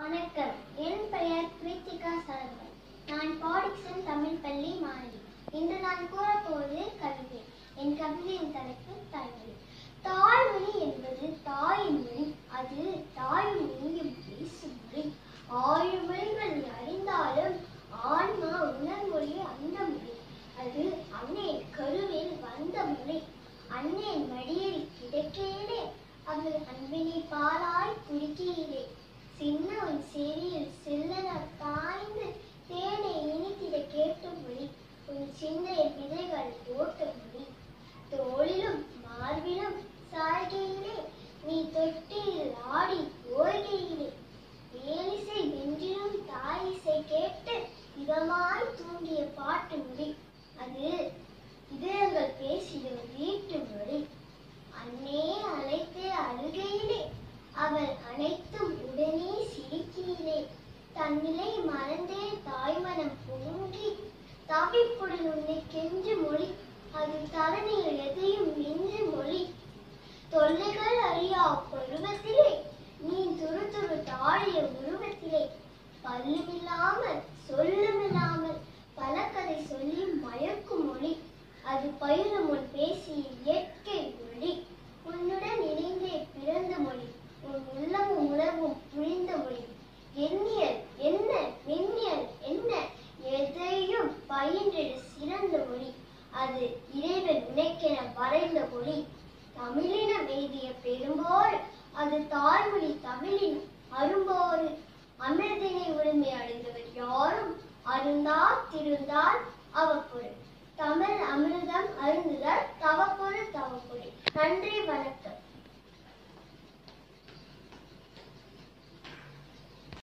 வணக்கம் என் பெயர் கிருத்திகா சரவணன் நான் பாடிக்சன் தமிழ் பள்ளி மாணவி இன்று நான் கூறப்போவது கவிதை என் கவிதையின் தலைப்பு தாய்மொழி தாய்மொழி என்பது தாயின் மொழி அது தாயும் நீயும் பேசும் மொழி ஆயிரம் மொழிகள் நீ அறிந்தாலும் ஆன்மா உணர்மொழி அந்த மொழி அது அன்னையின் கருவில் வந்த மொழி அன்னையின் மடியில் கிடக்கையிலே அவள் அன்பினை பாலாய் குடிக்கையிலே சின்னவன் செவியில் செல்லன பாய்ந்து தேனை இனித்திட கேட்ட மொழி உன் சின்ன விதைகள் போட்ட மொழி தோளிலும் மார்பிலும் சாய்கையிலே நீ தொட்டியில் ஆடி ஓய்கையிலே ஏலிசை வென்றிலும் தாயிசை கேட்டு இதமாய் தூங்கிய பாட்டு மொழி அது இதயங்கள் பேசிடும் வீட்டு மொழி அன்னே அழைத்து அழுகையிலே அவள் அனைத்தும் உடனே சிரிக்கையிலே தன்னிலை மறந்தே தாய்மனம் பொங்கி தவிப்புடன் உன்னை கெஞ்சு மொழி அது தரணியில் எதையும் மிஞ்சு மொழி தொல்லைகள் அறியா பருவத்திலே நீ துரு துரு தாழிய உருவத்திலே பல்லுமில்ல